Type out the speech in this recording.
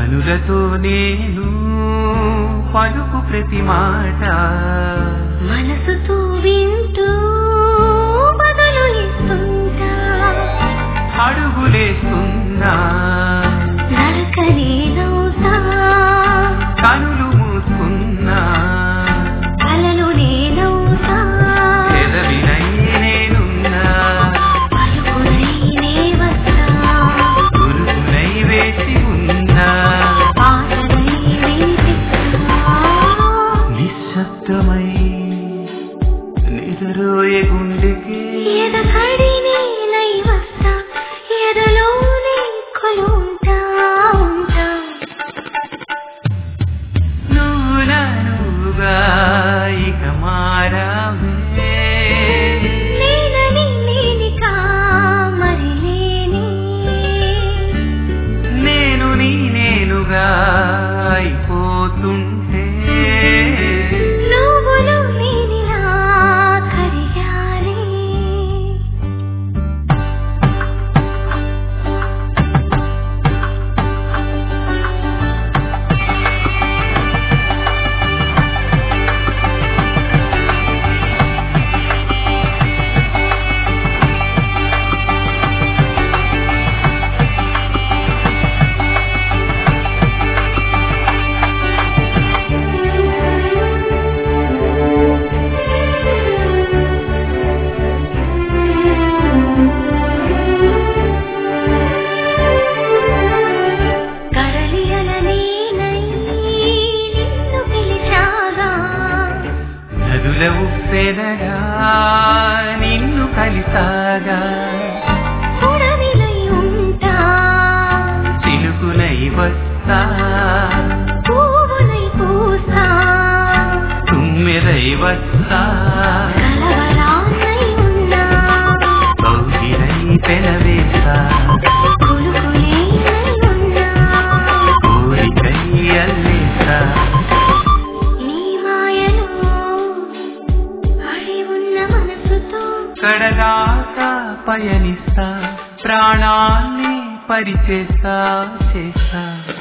కనులతో నేను పలుకు ప్రతి మాట మనసుతో వింటూ బదులు ఇస్తుంటా అడుగులేస్తున్నా నడక నేనవుతా కనులు మూసుకున్నా కలలు నేనవుతా ఎదవినై నేనున్నా పలుకునై నే వస్తా గురుకునై వేచి ఉన్నా పాటలై వినిపిస్తా నిశ్శబ్దమై నిద్రోయే గుండెకి ఎదకడి నేనై వస్తా ఎదలోనే కొలుంటా ఉంటా నువ్వుగా ఇక మారావే నేనని నేనికా మరి లేనే నేను నీ నేనుగా అయిపోతుంటే నువ్వులు నేనిలా కరిగానే కడలియల నేనై నిన్ను పిలిచాగా నదుల ఉప్పెనగా నిన్ను కలిసాగా పుడమిలై ఉంటా చిలుకునై వస్తా పువ్వులై పూస్తా తుమ్మెదై వస్తా కలవరాన్నై ఉన్నా కౌగిలై పెనవేస్తా కొలుకులేనై ఉన్నా కోరికై అల్లేస్తా నీ మాయలో పడి ఉన్న మనసుతో కడదాకా పయనిస్తా ప్రాణాన్ని పరిచేస్తా చేస్తా